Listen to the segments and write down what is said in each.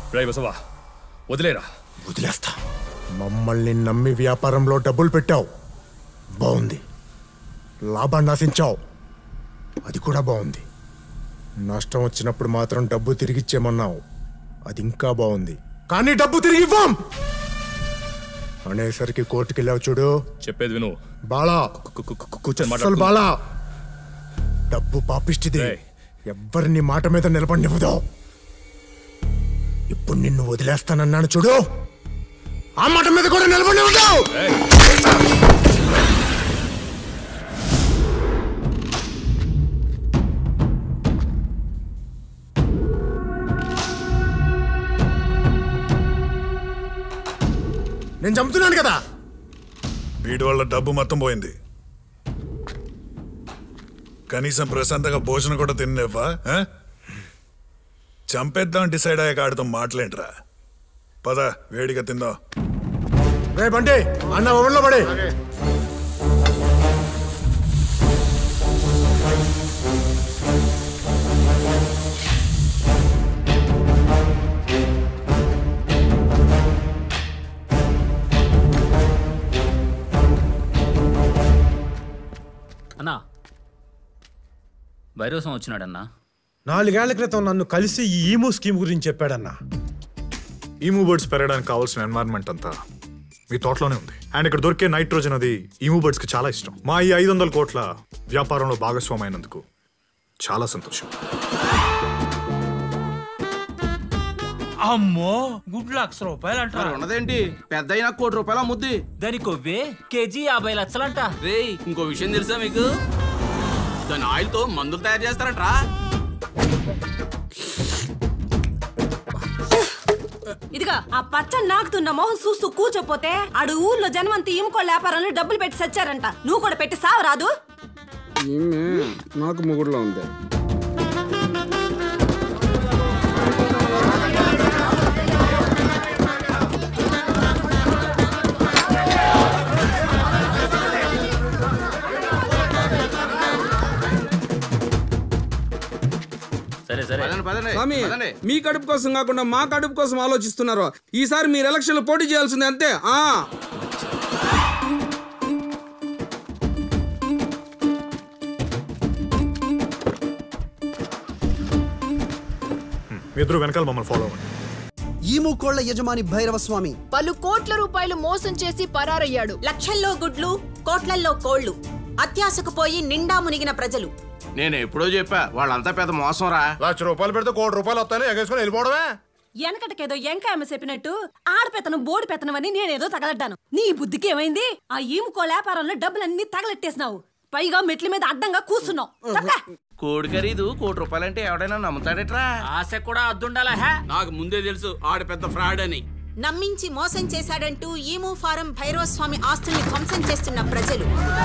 రై బసవా వదిలేరా వదిలేస్తా మమ్మల్ని నమ్మి వ్యాపారంలో డబ్బులు పెట్టావు బాగుంది లాభాన్ని ఆశించావు అది కూడా బాగుంది నష్టం వచ్చినప్పుడు మాత్రం డబ్బు తిరిగిచ్చేమన్నావు అది ఇంకా బాగుంది కానీ డబ్బు తిరిగి ఇవ్వం అనేసరికి కోర్టుకి వెళ్ళావు చూడు చెప్పేది విను బాలా కు- కు- కు- కూర్చొని అసలు మాట్లాడు బాలా డబ్బు పాపిష్టిది రేయ్. ఎవ్వరిని మాట మీద నిలబడినివ్వదు ఇప్పుడు నిన్ను వదిలేస్తానన్నాను చూడు ఆ మాట మీద కూడా నిలబడినివ్వదు నేను చంపుతున్నాను కదా వీడి వల్ల డబ్బు మొత్తం పోయింది కనీసం ప్రశాంతంగా భోజనం కూడా తిన్నేవా ఆ? చంపేద్దాం డిసైడ్ అయ్యాక ఆడితో మాటలేంట్రా పద వేడిగా తిందాం రే బండి అన్న ఓవెన్లో పడే అన్నా వైరోసం వచ్చినాడన్నా నాలుగేళ్ల క్రితం నన్ను కలిసి ఈ ఈమో స్కీమ్ గురించి చెప్పాడన్నా ఈమూ బర్డ్స్ పెరగడానికి కావాల్సిన ఎన్వైరన్మెంట్ అంతా మీ తోటలోనే ఉంది అండ్ ఇక్కడ దొరికే నైట్రోజన్ అది ఈమూ బర్డ్స్ కి చాలా ఇష్టం మా ఈ ఐదు వందల కోట్ల వ్యాపారంలో భాగస్వామి అయినందుకు చాలా సంతోషం అమ్మో గుడ్ లక్ష రూపాయలు అంట ఉన్నదేంటి పెద్ద అయినా కోటి రూపాయల ముద్ది దాని కొవ్వే కేజీ యాభై లక్షలంట రేయ్ ఇంకో విషయం తెలుసా మీకు దాని ఆయిల్ తో మందులు తయారు చేస్తారట్రా ఇదిగా ఆ పచ్చని నాకుతున్న మొహం చూస్తూ కూర్చోపోతే ఆడు ఊర్లో జనమంతా ఈముకో వ్యాపారంలో డబ్బులు పెట్టి సచ్చారంట నువ్వు కూడా పెట్టి సావు రాదు నాకు ముగుడులో ఉంది సరే సరే పదండి పదండి స్వామి పదండి మీ కడుపు కోసం కాకుండా మా కడుపు కోసం ఆలోచిస్తున్నారు ఈసారి మీరు ఎలక్షన్లు పోటీ చేయాల్సిందే అంతే ఆ మీ ఇద్దరు వెనకాల మమ్మల్ని ఫాలో అవ్వండి ఈము కోళ్ల యజమాని భైరవ స్వామి పలు కోట్ల రూపాయలు మోసం చేసి పరారయ్యాడు లక్షల్లో గుడ్లు కోట్లల్లో కోళ్లు అత్యాశకు పోయి నిండా మునిగిన ప్రజలు నేను ఎప్పుడో చెప్పా వాళ్ళంతా పెద్ద మోసం రా లక్ష రూపాయలు పెడితే కోటి రూపాయలు వస్తాయని ఎగేసుకొని వెళ్ళిపోవడమే వెనకటకేదో ఎంకాయమ్మ చెప్పినట్టు ఆడపెత్తనం బోడి పెత్తనం అని నేనేదో తగలడ్డాను నీ బుద్ధికి ఏమైంది ఆ ఈముకో వ్యాపారంలో డబ్బులన్నీ తగలెట్టేసినావు పైగా మెట్ల మీద అడ్డంగా కూర్చున్నావు తప్ప కోడి ఖరీదు కోటి రూపాయలంటే ఎవడైనా నమ్ముతాడట్రా ఆశ కూడా అద్దుండాలా హే నాకు ముందే తెలుసు ఆడ పెద్ద ఫ్రాడ్ అని నమ్మించి మోసం చేశాడంటూ ఈము ఫారం భైరవ స్వామి ఆస్తుల్ని ధ్వంసం చేస్తున్న ప్రజలు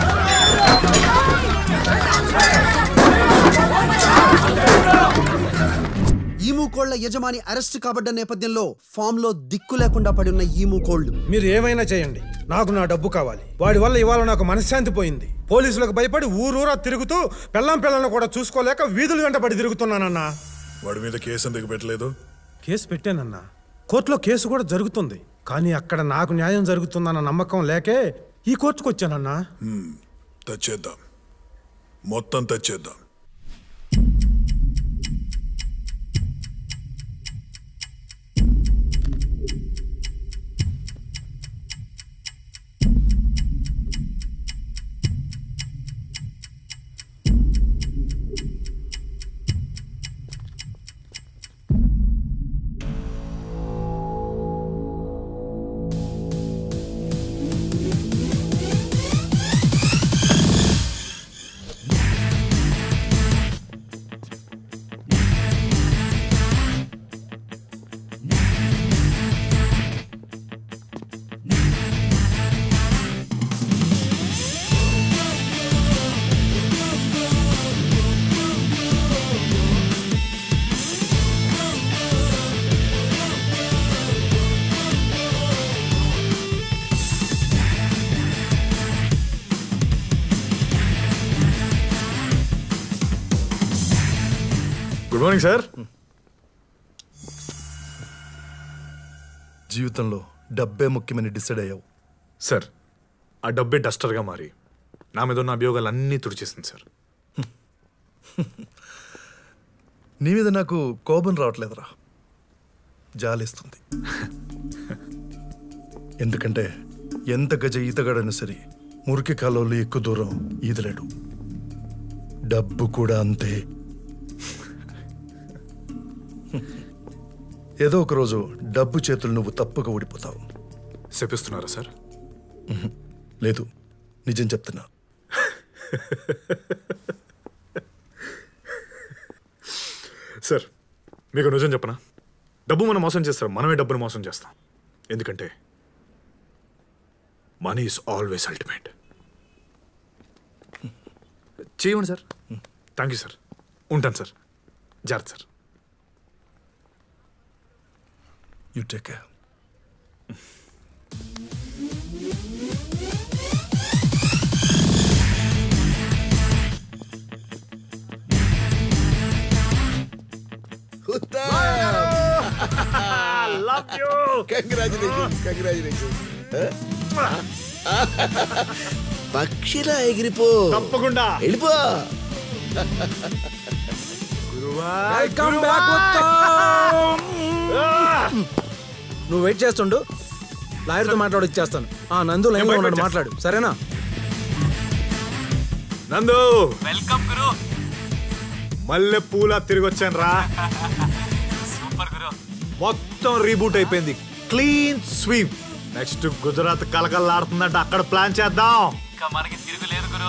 ఈము కోళ్ల యజమాని అరెస్ట్ కాబడ్డ నేపథ్యంలో ఫామ్ లో దిక్కు లేకుండా పడి ఉన్న ఈము కోళ్లు మీరు ఏమైనా చేయండి నాకు నా డబ్బు కావాలి వాడి వల్ల ఇవాళ నాకు మనశ్శాంతి పోయింది పోలీసులకు భయపడి ఊరూరా తిరుగుతూ పెళ్ళం పిల్లలను కూడా చూసుకోలేక వీధులు వెంట పడి తిరుగుతున్నానన్నా వాడి మీద కేసు ఎందుకు పెట్టలేదు కేసు పెట్టానన్నా కోర్టులో కేసు కూడా జరుగుతుంది కానీ అక్కడ నాకు న్యాయం జరుగుతుందన్న నమ్మకం లేకే ఈ కోర్టుకు వచ్చానన్నా తెచ్చేద్దాం మొత్తం తెచ్చేద్దాం గుడ్ మార్నింగ్ సార్ జీవితంలో డబ్బే ముఖ్యమని డిసైడ్ అయ్యావు సార్ ఆ డబ్బే డస్టర్గా మారి నా మీద ఉన్న అభియోగాలు అన్నీ తుడిచేసింది సార్ నీ మీద నాకు కోపం రావట్లేదురా జాలిస్తుంది ఎందుకంటే ఎంత గజ ఈతగాడైనా సరే మురికి కాలువలు ఎక్కువ దూరం ఈదలేడు డబ్బు కూడా అంతే ఏదో ఒక రోజు డబ్బు చేతులు నువ్వు తప్పుగా ఊడిపోతావు చెప్పిస్తున్నారా సార్ లేదు నిజం చెప్తున్నా సార్ మీకు నిజం చెప్పనా డబ్బు మనం మోసం చేస్తారు మనమే డబ్బును మోసం చేస్తాం ఎందుకంటే మనీ ఈజ్ ఆల్వేస్ అల్టిమేట్ చేయండి సార్ థ్యాంక్ యూ సార్ ఉంటాను సార్ జాగ్రత్త sir you take care love you congratulations congratulations పక్షిలా ఎగిరిపో తప్పకుండా వెళ్ళిపో వెల్కమ్ బ్యాక్ నువ్వు వెయిట్ చేస్తుండు లాయర్తో మాట్లాడి ఇచ్చేస్తాను ఆ నందు లైన్ లో ఉన్నాడు మాట్లాడు సరేనా నందు వెల్కమ్ గురు మల్లె పూల తిరిగి వచ్చాను రా సూపర్ గురు మొత్తం రీబూట్ అయిపోయింది క్లీన్ స్వీప్ నెక్స్ట్ గుజరాత్ కలకల్లాడుతుందంటే అక్కడ ప్లాన్ చేద్దాం ఇంకా మనకి తిరుగులేదు గురు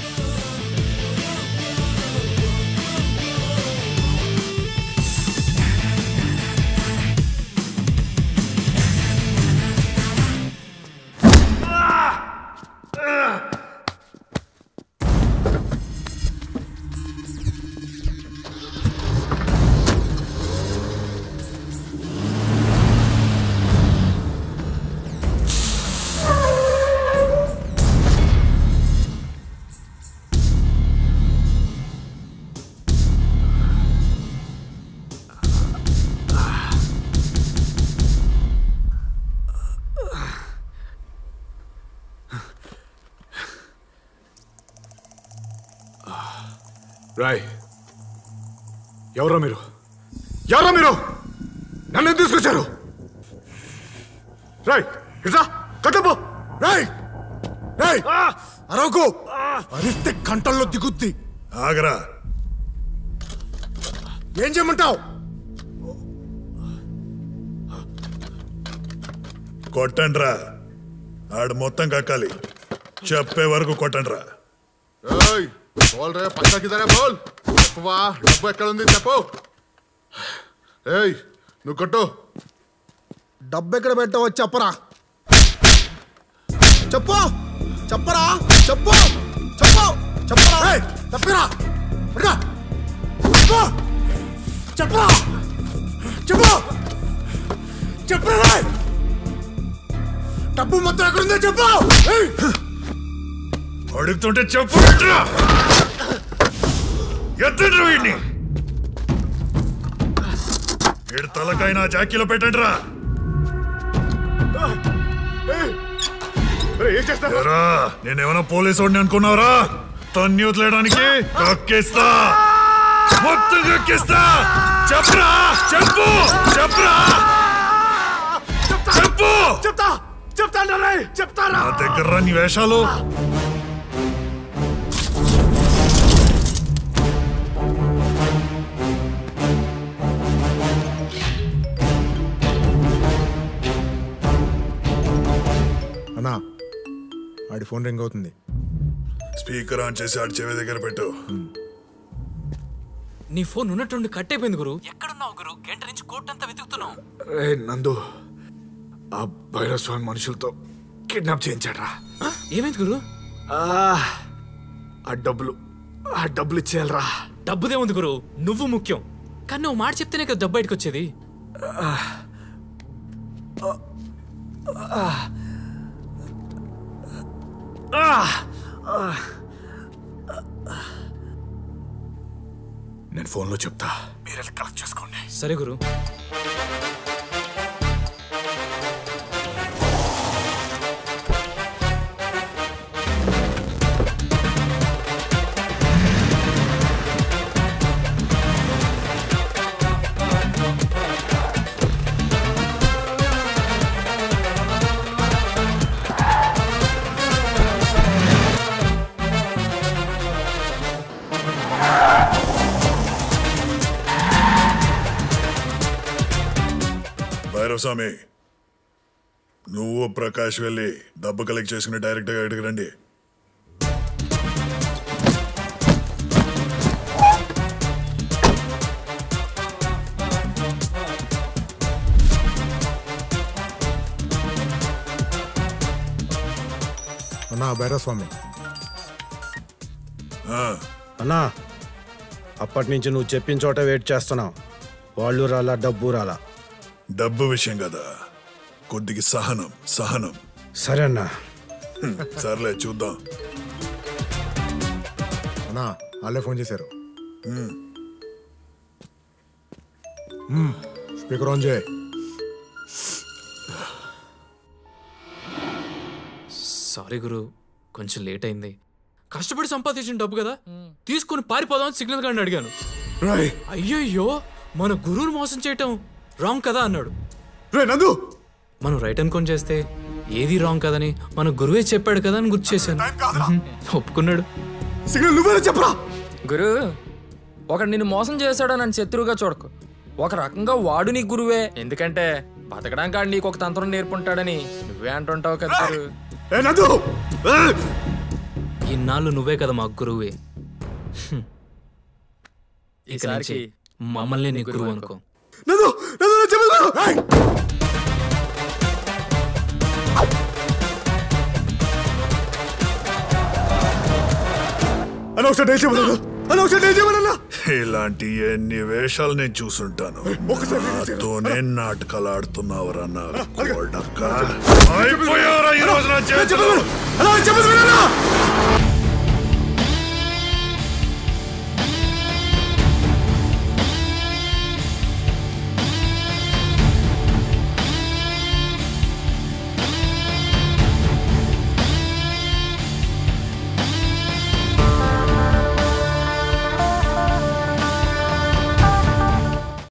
రాయ్ ఎవరా మీరు ఎవరా మీరు నన్ను ఎందుకు తీసుకొచ్చారు రాయ్ ఇట్లా కట్టపో రాయ్ రాయ్ అరవకు అరిస్తే కంటల్లో దిగుద్ది ఆగరా ఏం చేయమంటావు కొట్టండ్రా ఆడు మొత్తం కక్కాలి చెప్పే వరకు కొట్టండ్రా ఏయ్ బోల్ రే పైసా కిదరే బోల్ చెప్పవా డబ్బు ఎక్కడ ఉంది చెప్పు ఏయ్ నువ్వు కొట్టు డబ్బు ఎక్కడ పెట్టావో చెప్పరా చెప్పు చెప్పరా చెప్పు చెప్పు చెప్పరా ఏయ్, తప్పిరా పట్టుకో. చెప్పు చెప్పరా చెప్పు చెప్పరా రేయ్. డబ్బు మొత్తం ఎక్కడుందో చెప్పు ఏయ్. అడుగుతుంటే చెప్పు ఎత్తండ్రు వీడిని ఏడు తలకైనా జాకీలో పెట్టండిరా ఎరా నేనేమైనా పోలీసు వాడిని అనుకున్నావురా తన్ని వదిలేయడానికి కక్కేస్తా మొత్తం కక్కేస్తా చెప్పరా చెప్పు చెప్పరా చెప్పు చెప్తా చెప్తాను రే చెప్తారా నా దగ్గర నీ వేషాలు అన్నా ఆడి ఫోన్ రింగ్ అవుతుంది స్పీకర్ ఆన్ చేసి ఆడి చెవి దగ్గర పెట్టు నీ ఫోన్ ఉన్నట్టుండి కట్ అయిపోయింది గురు ఎక్కడున్నావు గురు గంట నుంచి కోర్టు వెతుకుతున్నావు రే నందు ఆ భైరస్వామి మనుషులతో కిడ్నాప్ చేయించాడ్రా ఏమైంది గురు ఆ డబ్బులు ఆ డబ్బులు ఇచ్చేయాలరా డబ్బుదే ఉంది గురు నువ్వు ముఖ్యం కానీ నువ్వు మాట చెప్తేనే కదా డబ్బు బయటకు వచ్చేది నేను ఫోన్లో చెప్తా మీరు వెళ్ళి కలెక్ట్ చేసుకోండి సరే గురు భైరవస్వామి నువ్వు ప్రకాష్ వెళ్ళి డబ్బు కలెక్ట్ చేసుకుని డైరెక్ట్గా ఇక్కడికి రండి అన్నా భైరస్వామి ఆ, అన్నా అప్పటి నుంచి నువ్వు చెప్పిన చోట వెయిట్ చేస్తున్నావు వాళ్ళు రాలా డబ్బు రాలా డబ్బు విషయం కదా కొద్దిగా సహనం సహనం సరే అన్నా హ్మ్, సర్లే చూద్దాం అన్నా వాళ్ళే ఫోన్ చేశారు హ్మ్. మ్మ్. స్పీకర్ ఆన్ చేయి సారీ గురు కొంచెం లేట్ అయింది కష్టపడి సంపాదించిన డబ్బు కదా తీసుకుని పారిపోదామని సిగ్నల్ గారిని అడిగాను అయ్యయ్యో మన గురువుని మోసం చేయటం రాంగ్ కదా అన్నాడు నందు మనం రైట్ అనుకొని చేస్తే ఏది రాంగ్ కదని మన గురువే చెప్పాడు కదా అని గుర్తు చేశాను ఒప్పుకున్నాడు సిగ్నల్ నువ్వేనా చెప్పరా గురు ఒకడు నిన్ను మోసం చేశాడో నన్ను శత్రువుగా చూడకు ఒక రకంగా వాడు నీ గురువే ఎందుకంటే బతకడానికి ఆడు నీకు ఒక తంత్రం నేర్పుంటాడని నువ్వే అంటుంటావు కదా గురు. ఇన్నాళ్ళు నువ్వే కదా మా గురువే హ్మ్. ఇక నుంచి ఈసారికి మమ్మల్ని నీ గురువు అనుకో అన్న ఒకసారి ఏం చేయమన్నా అన్న ఒకసారి ఏం చేయమన్నా ఇలాంటి ఎన్ని వేషాలు నేను చూసుంటాను నాతోనే నాటకాలు ఆడుతున్నావురా నా కొడక అయిపోయావురా ఈ రోజు నా చేతిలో. అలా చెప్పదు